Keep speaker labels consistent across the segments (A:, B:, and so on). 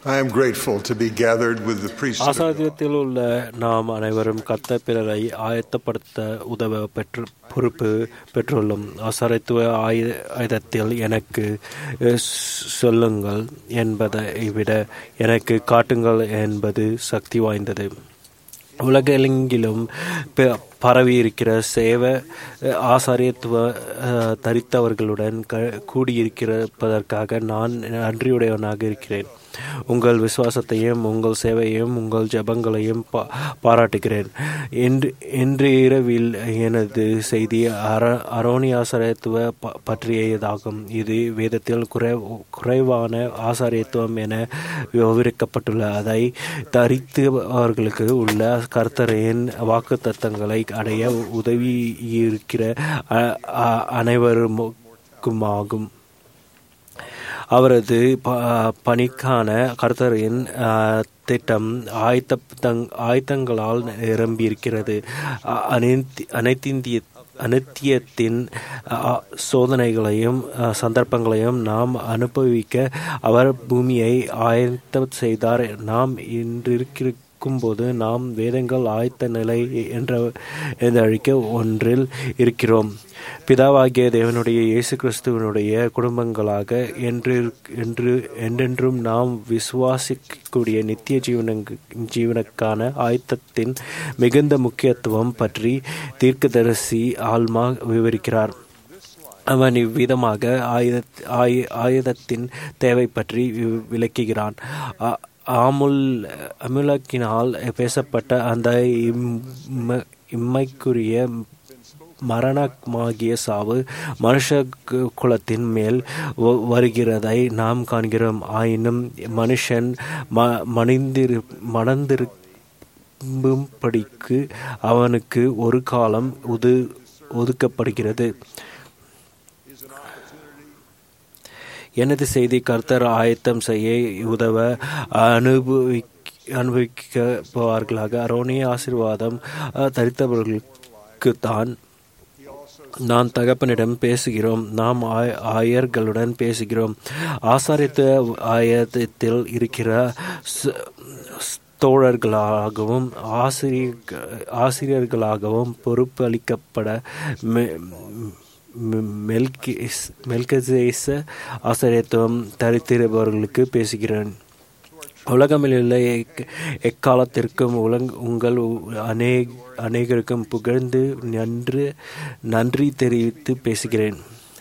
A: I am grateful to be gathered with the priesthood.
B: ஆசாரியத்தில் உள்ள நாம் அனைவரும் கர்த்த பிறரை ஆயத்தப்படுத்த உதவ பெற்று பொறுப்பு பெற்றுள்ளோம் ஆசாரித்துவ ஆய ஆயுதத்தில் எனக்கு அஹ், சொல்லுங்கள் என்பதை விட எனக்கு காட்டுங்கள் என்பது சக்தி வாய்ந்தது உலகெங்கிலும் ப- பரவியிருக்கிற சேவ அஹ், ஆசாரியத்துவ அஹ், தரித்தவர்களுடன் க கூடியிருக்கிறதற்காக நான் நன்றியுடையவனாக இருக்கிறேன் உங்கள் விசுவாசத்தையும் உங்கள் சேவையையும் உங்கள் ஜெபங்களையும் பா பாராட்டுகிறேன் இன்று இன்று இரவில் எனது செய்தி அர அரோனி ஆசாரியத்துவ ப பற்றியதாகும் இது வேதத்தில் குறை குறைவான ஆசாரியத்துவம் என விவரிக்கப்பட்டுள்ள அதை தரித்தவர்களுக்கு உள்ள கர்த்தரின் வாக்கு தத்தங்களை அடைய உதவி இருக்கிற அ- அ- அனைவருக்குமாகும் அவரது ப- பணிக்கான கர்த்தரின் அஹ், திட்டம் ஆயத்த ஆயத்தங்களால் நிரம்பியிருக்கிறது அ- அனைத்தி அனைத்திந்திய அனித்தியத்தின் அ, சோதனைகளையும் அ, சந்தர்ப்பங்களையும் நாம் அனுபவிக்க அவர் பூமியை ஆயத்தம் செய்தார் நாம் இன்றிருக்கிற போது நாம் வேதங்கள் ஆயத்த நிலை என்ற அழிக்க ஒன்றில் இருக்கிறோம் பிதாவாகிய தேவனுடைய இயேசு கிறிஸ்துவனுடைய குடும்பங்களாக என்று என்று என்றென்றும் நாம் விசுவாசிக்கக்கூடிய நித்திய ஜீவன ஜீவனுக்கான ஆயத்தத்தின் மிகுந்த முக்கியத்துவம் பற்றி தீர்க்கதரிசி ஆல்மா விவரிக்கிறார் அவன் இவ்விதமாக ஆயுத ஆயு ஆயுதத்தின் தேவை பற்றி வி- விளக்குகிறான் அ- ஆமுல் அமுலக்கினால் பேசப்பட்ட அந்த இம்ம- இம்மைக்குரிய மரணமாகிய சாவு மனுஷ கு- குலத்தின் மேல் வ- வருகிறதை நாம் காண்கிறோம் ஆயினும் மனுஷன் ம மணிந்திரு மணந்திருக்கும்படிக்கு அவனுக்கு ஒரு காலம் உது ஒதுக்கப்படுகிறது எனது செய்தி கர்த்தர் ஆயத்தம் செய்ய உதவ அனுபவி அனுபவிக்கப்படுவார்களாக அரோனிய ஆசீர்வாதம் அஹ், தரித்தவர்களுக்கு தான் நான் தகப்பனிடம் பேசுகிறோம் நாம் ஆய- ஆயர்களுடன் பேசுகிறோம் ஆசாரித்த ஆயத்தில் இருக்கிற ச- தோழர்களாகவும் ஆசிரியர் ஆசிரியர்களாகவும் பொறுப்பு அளிக்கப்பட மெ- மெ- மெல்கிஸ் மெல்கசேச ஆசிரியத்துவம் தரித்திருப்பவர்களுக்கு பேசுகிறேன் உலகமிலுள்ள எக்- எக்காலத்திற்கும் உலங் உங்கள் அநே அநேகருக்கும் புகழ்ந்து நன்று நன்றி தெரிவித்து பேசுகிறேன்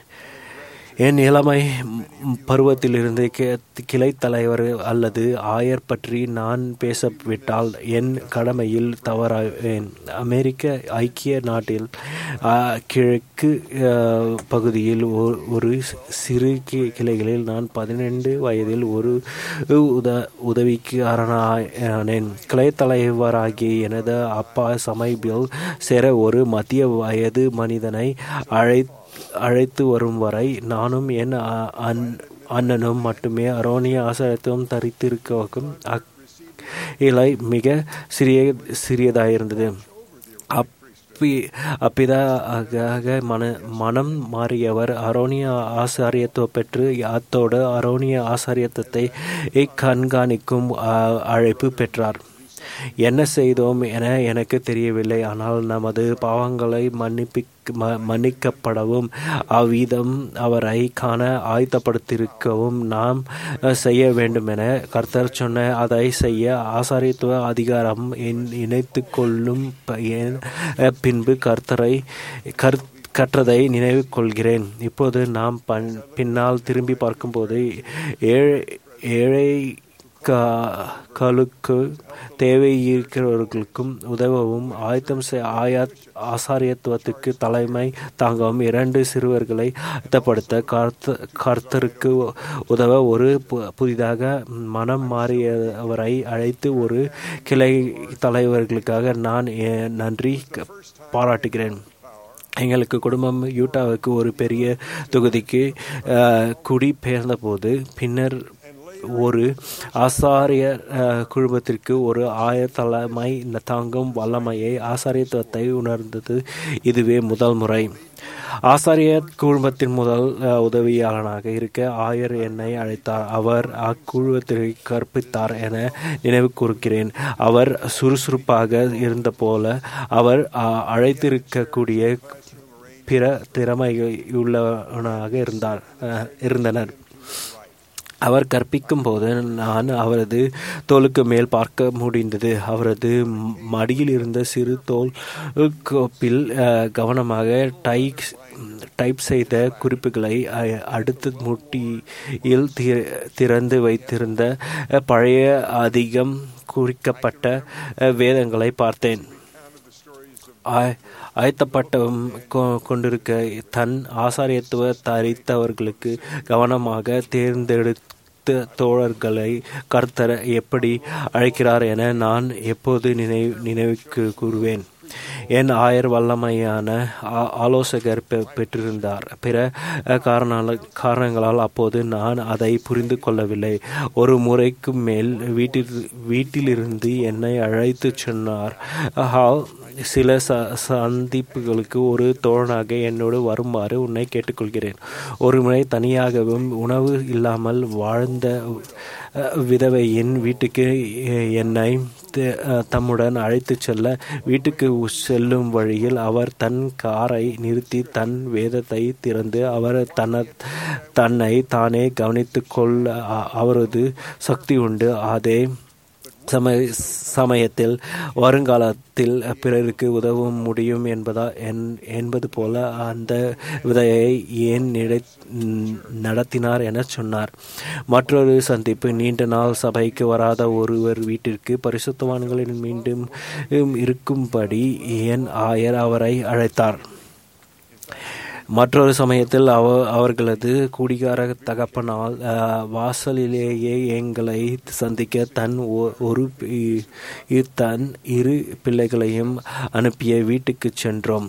B: என் இளமை ம், பருவத்திலிருந்து கி- கிளை தலைவர் அல்லது ஆயர் பற்றி நான் பேசவிட்டால் என் கடமையில் தவறாவேன் அமெரிக்க ஐக்கிய நாட்டில் ஆ, கிழக்கு ஆ, பகுதியில் ஒ- ஒரு சிறு கி- கிளைகளில் நான் பதினெண்டு வயதில் ஒரு உத உதவிக்கு அரணானேன் கிளை தலைவராகிய எனது அப்பா சமீபில் சேர ஒரு மத்திய வயது மனிதனை அழை அழைத்து வரும் வரை நானும் என் அ- அன்- அண்ணனும் மட்டுமே அரோனிய ஆசாரத்துவம் தரித்திருக்கும் அக் இலை மிக சிறிய சிறியதாயிருந்தது அப்பி அப்பிதாக மன மனம் மாறியவர் அரோனிய ஆசாரியத்துவ பெற்று அத்தோடு அரோனிய ஆசாரியத்தை கண்காணிக்கும் அ- அழைப்பு பெற்றார் என்ன செய்தோம் என எனக்கு தெரியவில்லை ஆனால் நமது பாவங்களை மன்னிப்பி ம- மன்னிக்கப்படவும் அவ்விதம் அவரை காண ஆயத்தப்படுத்தியிருக்கவும் நாம் அஹ், செய்ய வேண்டும் என கர்த்தர் சொன்ன அதை செய்ய ஆசாரியத்துவ அதிகாரம் இன்- இணைத்து கொள்ளும் ப- என்- அஹ், பின்பு கர்த்தரை கர் கற்றதை நினைவு கொள்கிறேன் இப்போது நாம் பன் பின்னால் திரும்பி பார்க்கும்போது ஏழை ஏழை கா- களுக்கு தேவை இருக்கிறவர்களுக்கும் உதவவும் ஆயத்தம் செய் ஆயா ஆசாரியத்துவத்துக்கு தலைமை தாங்கவும் இரண்டு சிறுவர்களை ஆயத்தப்படுத்த கர்த்த கர்த்தருக்கு உதவ ஒரு பு- புதிதாக மனம் மாறியவரை அழைத்து ஒரு கிளை தலைவர்களுக்காக நான் எ- நன்றி க- பாராட்டுகிறேன் எங்களுக்கு குடும்பம் யூட்டாவுக்கு ஒரு பெரிய தொகுதிக்கு அஹ், குடி பெயர்ந்தபோது பின்னர் ஒரு ஆசாரிய அஹ், குழுமத்திற்கு ஒரு ஆயர் தலைமை தாங்கும் வல்லமையை ஆசாரியத்துவத்தை உணர்ந்தது இதுவே முதல் முறை ஆசாரிய குழுமத்தின் முதல் அஹ், உதவியாளனாக இருக்க ஆயர் என்னை அழைத்தார் அவர் அக்குழுமத்திற்கு கற்பித்தார் என நினைவு கூறுகிறேன் அவர் சுறுசுறுப்பாக இருந்த போல அவர் அஹ், அழைத்திருக்கக்கூடிய பிற திறமையுள்ளவனாக இருந்தார் அஹ், இருந்தனர் அவர் கற்பிக்கும் போது நான் அவரது தோலுக்கு மேல் பார்க்க முடிந்தது அவரது மடியில் இருந்த சிறு தோல் கோப்பில் அஹ், கவனமாக டைப் டைப் செய்த குறிப்புகளை அஹ், அடுத்த முட்டியில் தி- திறந்து வைத்திருந்த அஹ், பழைய அதிகம் குறிக்கப்பட்ட அஹ், வேதங்களை பார்த்தேன் ஆய்- ஆயத்தப்பட்ட கொ- கொண்டிருக்க தன் ஆசாரியத்துவ தரித்தவர்களுக்கு கவனமாக தேர்ந்தெடுத்த தோழர்களை கர்த்தர் எப்படி அழைக்கிறார் என நான் எப்போது நினைவு நினைவுக்கு கூறுவேன் என் ஆயர் வல்லமையான ஆ- ஆலோசகர் பெ- பெற்றிருந்தார் பிற அஹ், காரணால காரணங்களால் அப்போது நான் அதை புரிந்து கொள்ளவில்லை ஒரு முறைக்கு மேல் வீட்டில் வீட்டிலிருந்து என்னை அழைத்துச் சொன்னார் ஹால் சில ச சந்திப்புகளுக்கு ஒரு தோழனாக என்னோடு வருமாறு உன்னை கேட்டுக்கொள்கிறேன் ஒரு முறை தனியாகவும் உணவு இல்லாமல் வாழ்ந்த அஹ், விதவையின் வீட்டுக்கு எ- என்னை த- அஹ், தம்முடன் அழைத்துச் செல்ல வீட்டுக்கு உ- செல்லும் வழியில் அவர் தன் காரை நிறுத்தி தன் வேதத்தை திறந்து அவர் தன தன்னை தானே கவனித்துக் கொள்ள அ- அவரது சக்தி உண்டு அதே சமய சமயத்தில் வருங்காலத்தில் பிறருக்கு உதவ முடியும் என்பதா என் என்பது போல அந்த விதையை ஏன் நிறை நடத்தினார் என சொன்னார் மற்றொரு சந்திப்பு நீண்ட நாள் சபைக்கு வராத ஒருவர் வீட்டிற்கு பரிசுத்தவான்களின் மீண்டும் இருக்கும்படி என் ஆயர் அவரை அழைத்தார் மற்றொரு சமயத்தில் அவ அவர்களது குடிகார தகப்பனால் அஹ், வாசலிலேயே எங்களை சந்திக்க தன் ஒ- ஒரு பி- இ- தன் இரு பிள்ளைகளையும் அனுப்பிய வீட்டுக்கு சென்றோம்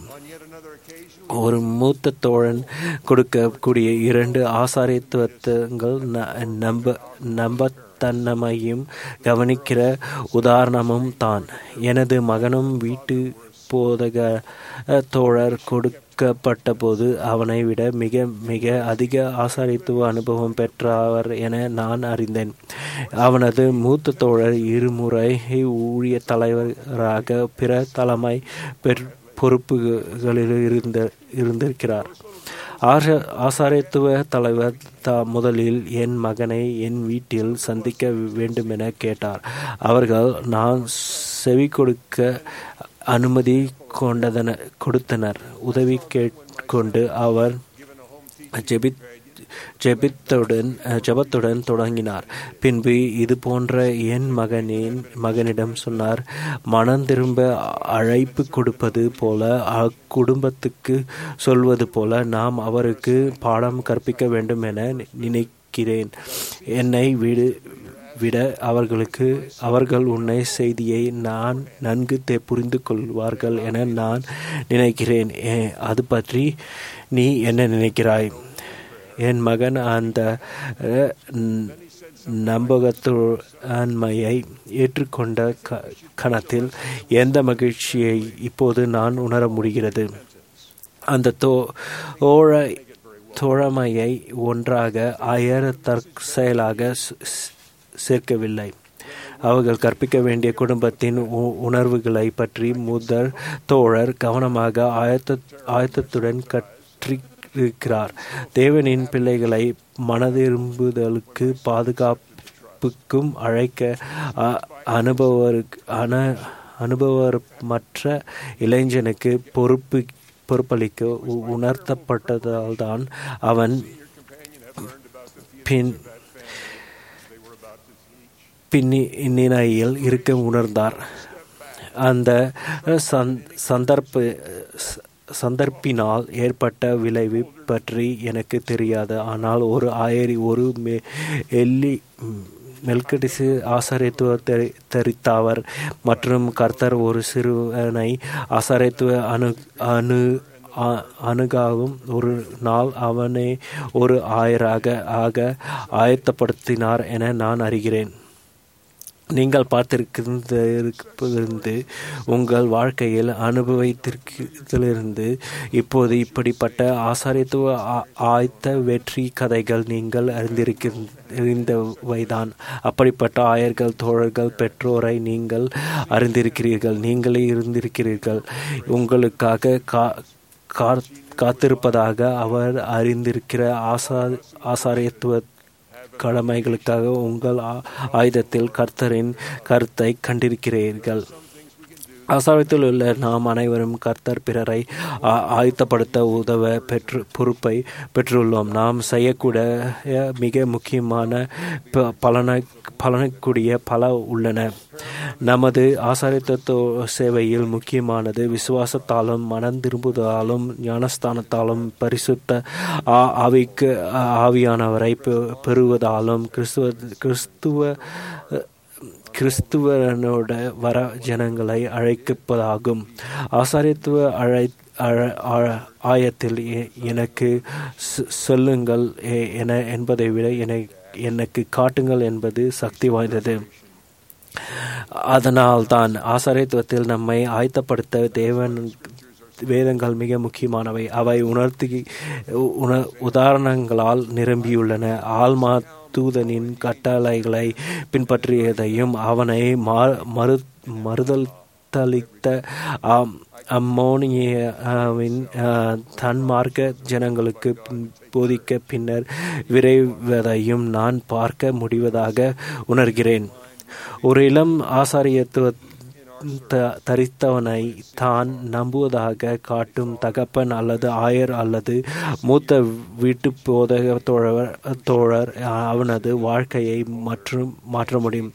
B: ஒரு மூத்த தோழன் கொடுக்கக்கூடிய இரண்டு ஆசாரியத்துவங்கள் ந- நம்ப நம்பத்தன்மையும் கவனிக்கிற உதாரணமும் தான் எனது மகனும் வீட்டு போதக அஹ், தோழர் கொடுக்கப்பட்ட போது அவனை விட மிக மிக அதிக ஆசாரித்துவ அனுபவம் பெற்றவர் என நான் அறிந்தேன் அவனது மூத்த தோழர் இருமுறை ஊழிய தலைவராக பிற தலைமை பெற் பொறுப்புகளில் இருந்த இருந்திருக்கிறார் ஆச ஆசாரியத்துவ தலைவர் த முதலில் என் மகனை என் வீட்டில் சந்திக்க வேண்டுமென கேட்டார் அவர்கள் நான் செவி கொடுக்க அனுமதி கொண்டதன கொடுத்தனர் உதவி கேட்கொண்டு அவர் ஜெபித் ஜெபித்துடன் ஜெபத்துடன் தொடங்கினார் பின்பு இது போன்ற என் மகனின் மகனிடம் சொன்னார் மனம் திரும்ப அழைப்பு கொடுப்பது போல அக்குடும்பத்துக்கு சொல்வது போல நாம் அவருக்கு பாடம் கற்பிக்க வேண்டும் என நினைக்கிறேன் என்னை விடு விட அவர்களுக்கு அவர்கள் உன்னை செய்தியை நான் நன்கு தெ புரிந்து கொள்வார்கள் என நான் நினைக்கிறேன் ஏ- அது பற்றி நீ என்ன நினைக்கிறாய் என் மகன் அந்த அஹ், ந- நம்பகத்துவன்மையை ஏற்றுக்கொண்ட க- கணத்தில் எந்த மகிழ்ச்சியை இப்போது நான் உணர முடிகிறது அந்த தோ தோழ தோழமையை ஒன்றாக அயர தற்செயலாக ஸ்- ஸ்- சேர்க்கவில்லை அவர்கள் கற்பிக்க வேண்டிய குடும்பத்தின் உ- உணர்வுகளை பற்றி முதல் தோழர் கவனமாக ஆயத்த ஆயத்தத்துடன் கற்றிருக்கிறார் தேவனின் பிள்ளைகளை மனதிரும்புதலுக்கு பாதுகாப்புக்கும் அழைக்க அ- அனுபவருக்கு அன அனுபவமற்ற இளைஞனுக்கு பொறுப்பு பொறுப்பளிக்க உ- உணர்த்தப்பட்டதால்தான் அவன் பின் பின்னிலையில் இருக்க உணர்ந்தார் அந்த சந்- சந்தர்ப்ப சந்தர்ப்பினால் ஏற்பட்ட விளைவு பற்றி எனக்கு தெரியாது ஆனால் ஒரு ஆயரி ஒரு மெ- எல்லி மெல்கடிசு ஆசாரியத்துவ தெரி- தெரித்தாவர் மற்றும் கர்த்தர் ஒரு சிறுவனை ஆசாரியத்துவ அனு அனு அ- அணுகாவும் ஒரு நாள் அவனே ஒரு ஆயராக ஆக ஆயத்தப்படுத்தினார் என நான் அறிகிறேன் நீங்கள் பார்த்திருக்கிருந்து உங்கள் வாழ்க்கையில் அனுபவத்திலிருந்து இப்போது இப்படிப்பட்ட ஆசாரியத்துவ ஆ- ஆயத்த வெற்றி கதைகள் நீங்கள் அறிந்திருக்க அறிந்தவைதான் அப்படிப்பட்ட ஆயர்கள் தோழர்கள் பெற்றோரை நீங்கள் அறிந்திருக்கிறீர்கள் நீங்களே இருந்திருக்கிறீர்கள் உங்களுக்காக கா கார் காத்திருப்பதாக அவர் அறிந்திருக்கிற ஆசா ஆசாரியத்துவ கடமைகளுக்காக உங்கள் ஆ- ஆயுதத்தில் கர்த்தரின் கருத்தை கண்டிருக்கிறீர்கள் அசாரத்தில் உள்ள நாம் அனைவரும் கர்த்தர் பிறரை ஆ- ஆயத்தப்படுத்த உதவ பெற்று பொறுப்பை பெற்றுள்ளோம் நாம் செய்யக்கூடிய மிக முக்கியமான ப- பலன பலனக்கூடிய பல உள்ளன நமது ஆசாரித்துவ சேவையில் முக்கியமானது விசுவாசத்தாலும் மனம் திரும்புவதாலும் ஞானஸ்தானத்தாலும் பரிசுத்த ஆ- ஆவிக்கு ஆவியானவரை பெ- பெறுவதாலும் கிறிஸ்துவ கிறிஸ்துவ கிறிஸ்துவனோட வர ஜனங்களை அழைப்பதாகும் ஆசாரியத்துவ அழை அழ- ஆ- ஆயத்தில் எ- எனக்கு சொ- சொல்லுங்கள் எ- என என்பதை விட என எனக்கு காட்டுங்கள் என்பது சக்தி வாய்ந்தது அதனால்தான் ஆசாரியத்துவத்தில் நம்மை ஆயத்தப்படுத்த தேவன் வேதங்கள் மிக முக்கியமானவை அவை உணர்த்தி உண உதாரணங்களால் நிரம்பியுள்ளன ஆல்மா தூதனின் கட்டளைகளை பின்பற்றியதையும் அவனை மா- மறு மறுதல் தளித்த ஆம் அம்மோனியாவின் அஹ், தன்மார்க்க ஜனங்களுக்கு பின் போதிக்க பின்னர் விரைவதையும் நான் பார்க்க முடிவதாக உணர்கிறேன் ஒரு இளம் ஆசாரியத்துவ த- தரித்தவனை தான் நம்புவதாக காட்டும் தகப்பன் அல்லது ஆயர் அல்லது மூத்த வீட்டு போதக தோழர் தோழர் அவனது வாழ்க்கையை மற்றும் மாற்ற முடியும்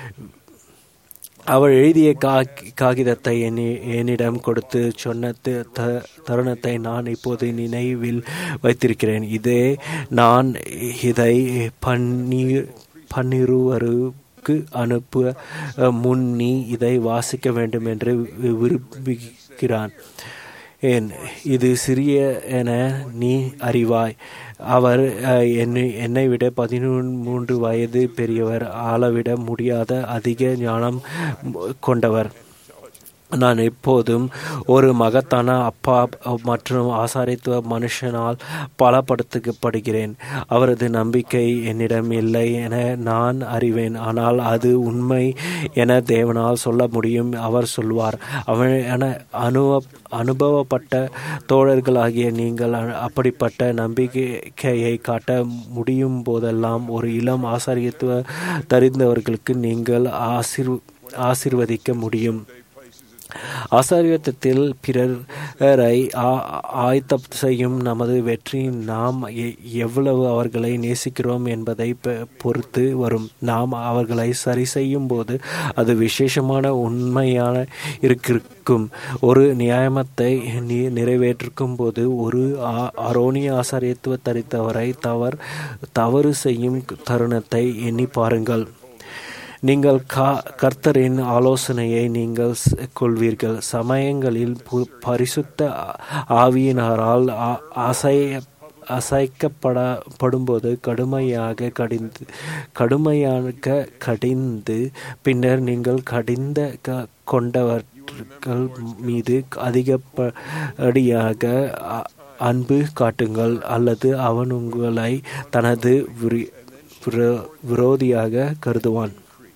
B: அவள் எழுதிய கா காகிதத்தை என்னி என்னிடம் கொடுத்து சொன்ன த- த- தருணத்தை நான் இப்போது நினைவில் வைத்திருக்கிறேன் இதே நான் இதை பன்னீர் பன்னிருவருக்கு அனுப்ப அஹ், முன் நீ இதை வாசிக்க வேண்டும் என்று வி- விரும்புகிறான் ஏன் இது சிறிய என நீ அறிவாய் அவர் அஹ், என்னை என்னை விட பதிமூன்று வயது பெரியவர் ஆளவிட முடியாத அதிக ஞானம் கொண்டவர் நான் எப்போதும் ஒரு மகத்தான அப்பா மற்றும் ஆசாரித்துவ மனுஷனால் பலப்படுத்தப்படுகிறேன் அவரது நம்பிக்கை என்னிடம் இல்லை என நான் அறிவேன் ஆனால் அது உண்மை என தேவனால் சொல்ல முடியும் அவர் சொல்வார் அவன் என அனுபவ அனுபவப்பட்ட தோழர்களாகிய நீங்கள் அ- அப்படிப்பட்ட நம்பிக்கையை காட்ட முடியும் போதெல்லாம் ஒரு இளம் ஆசாரியத்துவ தெரிந்தவர்களுக்கு நீங்கள் ஆசிர் ஆசிர்வதிக்க முடியும் ஆசாரியத்தில் பிறரை ஆ- ஆயத்தம் செய்யும் நமது வெற்றி நாம் எ- எவ்வளவு அவர்களை நேசிக்கிறோம் என்பதை பொ- பொறுத்து வரும் நாம் அவர்களை சரி செய்யும் போது அது விசேஷமான உண்மையான இருக்கும் ஒரு நியாயமத்தை நி- நிறைவேற்றும் போது ஒரு ஆ- அரோனிய ஆசாரியத்துவ தரித்தவரை தவறு தவறு செய்யும் தருணத்தை எண்ணி பாருங்கள் நீங்கள் கா கர்த்தரின் ஆலோசனையை நீங்கள் ஸ்- கொள்வீர்கள் சமயங்களில் பு- பரிசுத்த ஆ- ஆவியினரால் ஆ- அசைய அசைக்கப்படும்போது கடுமையாக கடிந்து கடுமையாக கடிந்து பின்னர் நீங்கள் கடிந்த க- கொண்டவர்கள் மீது அதிகப்படியாக அ- அன்பு காட்டுங்கள் அல்லது அவன் உங்களை தனது விரி- விரோ- விரோதியாக கருதுவான்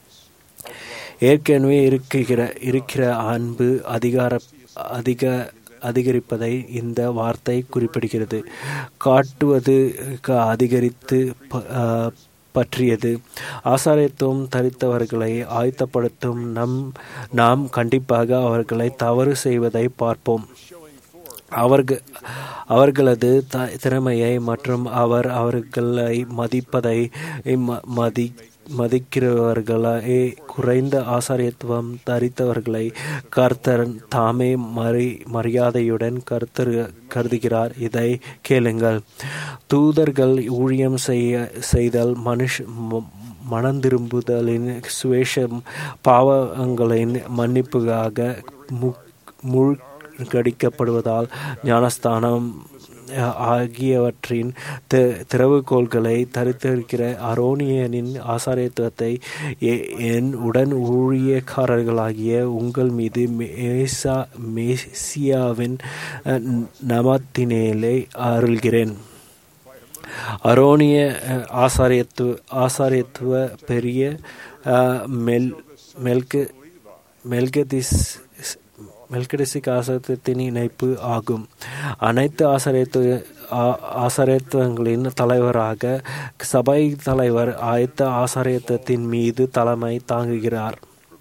B: ஏற்கனவே இருக்கிற இருக்கிற அன்பு அதிகார அதிக அதிகரிப்பதை இந்த வார்த்தை குறிப்பிடுகிறது காட்டுவது க- அதிகரித்து ப- ஆ, பற்றியது ஆசாரியத்துவம் தரித்தவர்களை ஆயத்தப்படுத்தும் நம் நாம் கண்டிப்பாக அவர்களை தவறு செய்வதை பார்ப்போம் அவர்கள் அவர்களது த திறமையை மற்றும் அவர் அவர்களை மதிப்பதை ம- மதி மதிக்கிறவர்களே குறைந்த ஆசாரியத்துவம் தரித்தவர்களை கர்த்தர் தாமே மரி மரியாதையுடன் கர்த்தர் கருதுகிறார் இதை கேளுங்கள் தூதர்கள் ஊழியம் செய்ய செய்தல் மனுஷ ம- மனந்திரும்புதலின் சுவேஷம் பாவங்களின் மன்னிப்புக்காக மு முழு கடிக்கப்படுவதால் ஞானஸ்தானம் ஆகியவற்றின் திறவுகோள்களை தரித்திருக்கிற அரோனியனின் ஆசாரியத்துவத்தை என் உடன் ஊழியக்காரர்களாகிய உங்கள் மீது மேசா மேசியாவின் நமத்தினேலே அருள்கிறேன் அரோனிய ஆசாரியத்துவ ஆசாரியத்துவ பெரிய மெல் மெல்கு மெல்கதிஸ் மெல்கடிசிக் ஆசாரியத்தின் இணைப்பு ஆகும் அனைத்து ஆசாரியத்துவ ஆசாரியத்துவங்களின் தலைவராக சபை தலைவர் ஆயத்த ஆசாரியத்துவத்தின் மீது தலைமை தாங்குகிறார்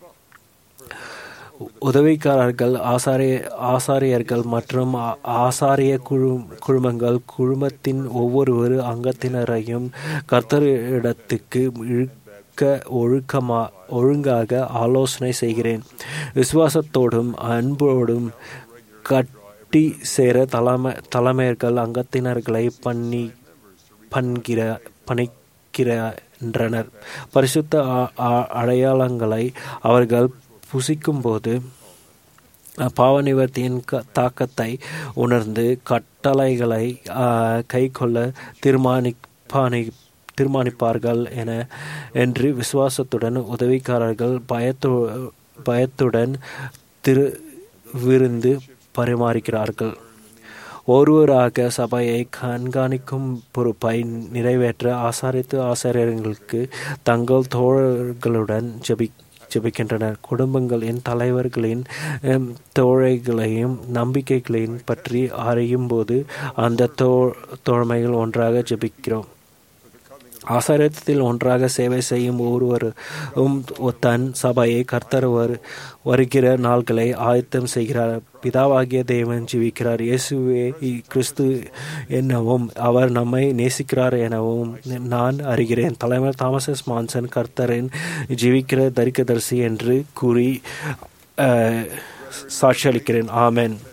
B: உதவிக்காரர்கள் ஆசாரிய ஆசாரியர்கள் மற்றும் ஆசாரிய குழு குழுமங்கள் குழுமத்தின் ஒவ்வொரு அங்கத்தினரையும் கர்த்தரிடத்துக்கு இழுக்க ஒழுக்கமா ஒழுங்காக ஆலோசனை செய்கிறேன் விசுவாசத்தோடும் அன்போடும் கட்டி சேர தலைமை தலைமையர்கள் அங்கத்தினர்களை பண்ணி பண்கிற பணிக்கிறன்றனர் பரிசுத்த அடையாளங்களை அவர்கள் புசிக்கும்போது பாவ நிவர்த்தியின் தாக்கத்தை உணர்ந்து கட்டளைகளை கை கொள்ள தீர்மானிப்பானி தீர்மானிப்பார்கள் என என்று விசுவாசத்துடன் உதவிக்காரர்கள் பயத்து பயத்துடன் திரு விருந்து பரிமாறுகிறார்கள் ஒருவராக சபையை கண்காணிக்கும் பொறுப்பை நிறைவேற்ற ஆசாரித்து ஆசிரியர்களுக்கு தங்கள் தோழர்களுடன் ஜெபி ஜெபிக்கின்றனர் குடும்பங்களின் தலைவர்களின் தோழைகளையும் நம்பிக்கைகளையும் பற்றி அறியும் போது அந்த தோ தோழமைகள் ஒன்றாக ஜெபிக்கிறோம் ஆசாரியத்தில் ஒன்றாக சேவை செய்யும் ஒருவரும் தன் சபையை கர்த்தர் வருகிற நாள்களை ஆயத்தம் செய்கிறார் பிதாவாகிய தேவன் ஜீவிக்கிறார் இயேசுவே கிறிஸ்து என்னவும் அவர் நம்மை நேசிக்கிறார் எனவும் நான் அறிகிறேன் தலைவர் தாமஸ் எஸ் மான்சன் கர்த்தரின் ஜீவிக்கிற தரிக்கதரிசி என்று கூறி சாட்சி அளிக்கிறேன் ஆமேன்